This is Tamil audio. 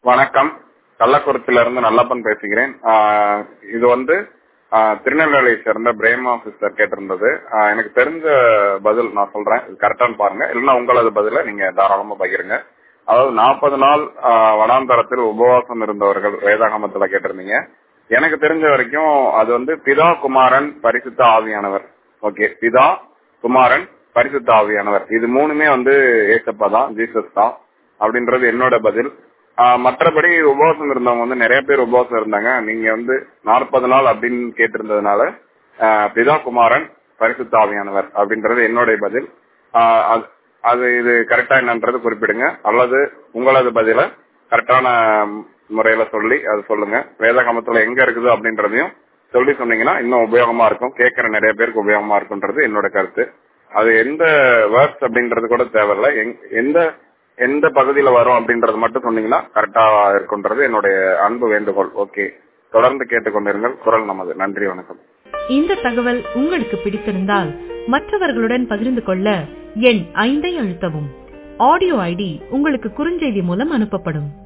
வணக்கம் கள்ளக்குறிச்சியில இருந்து நல்லப்பன் பேசுகிறேன் ஆஹ் இது வந்து ஆஹ் திருநெல்வேலியை சேர்ந்த பிரேமா சிஸ்டர் கேட்டிருந்தது ஆஹ் எனக்கு தெரிஞ்ச பதில் நான் சொல்றேன் இது கரெக்டான்னு பாருங்க இல்லைன்னா உங்களது பதில நீங்க தாராளமா பகிருங்க அதாவது நாற்பது நாள் ஆஹ் வனாந்தரத்தில் உபவாசம் இருந்தவர்கள் வேதாகமத்துல கேட்டிருந்தீங்க எனக்கு தெரிஞ்ச வரைக்கும் அது வந்து பிதா குமாரன் பரிசுத்த ஆவியானவர் ஓகே பிதா குமாரன் பரிசுத்த ஆவியானவர் இது மூணுமே வந்து ஏசப்பா தான் ஜீசஸ் தான் அப்படின்றது என்னோட பதில் ஆஹ் மற்றபடி உபவாசம் இருந்தவங்க வந்து நிறைய பேர் உபவாசம் இருந்தாங்க நீங்க வந்து நாற்பது நாள் அப்படின்னு கேட்டிருந்ததுனால ஆஹ் பிதா குமாரன் பரிசுத்த ஆவியானவர் அப்படின்றது என்னுடைய பதில் ஆஹ் அது- அது இது கரெக்டா என்னன்றது குறிப்பிடுங்க அல்லது உங்களது பதில கரெக்டான முறையில சொல்லி அது சொல்லுங்க வேதகாமத்துல எங்க இருக்குது அப்படின்றதையும் சொல்லி சொன்னீங்கன்னா இன்னும் உபயோகமா இருக்கும் கேட்கிற நிறைய பேருக்கு உபயோகமா இருக்குன்றது என்னோட கருத்து அது எந்த வேர்ட்ஸ் அப்படின்றது கூட தேவையில்ல எங்- எந்த எந்த பகுதியில வரும் அப்படின்றது மட்டும் சொன்னீங்கன்னா கரெக்டா இருக்குன்றது என்னுடைய அன்பு வேண்டுகோள் ஓகே தொடர்ந்து கேட்டுக்கொண்டிருங்கள் குரல் நமது நன்றி வணக்கம் இந்த தகவல் உங்களுக்கு பிடித்திருந்தால் மற்றவர்களுடன் பகிர்ந்து கொள்ள எண் ஐந்தை அழுத்தவும் ஆடியோ ஐடி உங்களுக்கு குறுஞ்செய்தி மூலம் அனுப்பப்படும்